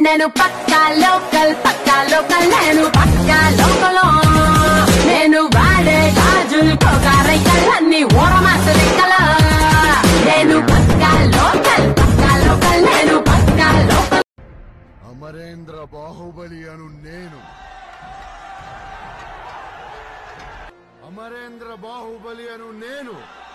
నేను పక్కా లోకల్ పక్కా లోకల్ నేను పక్కా లోకల్ నేను వాడే గాజులు కోకారైకలన్నీ ఓరమాసరికల నేను పక్కా లోకల్ పక్కా లోకల్ నేను పక్కా లోకల్ అమరేంద్ర బాహుబలి అను నేను అమరేంద్ర బాహుబలి అను నేను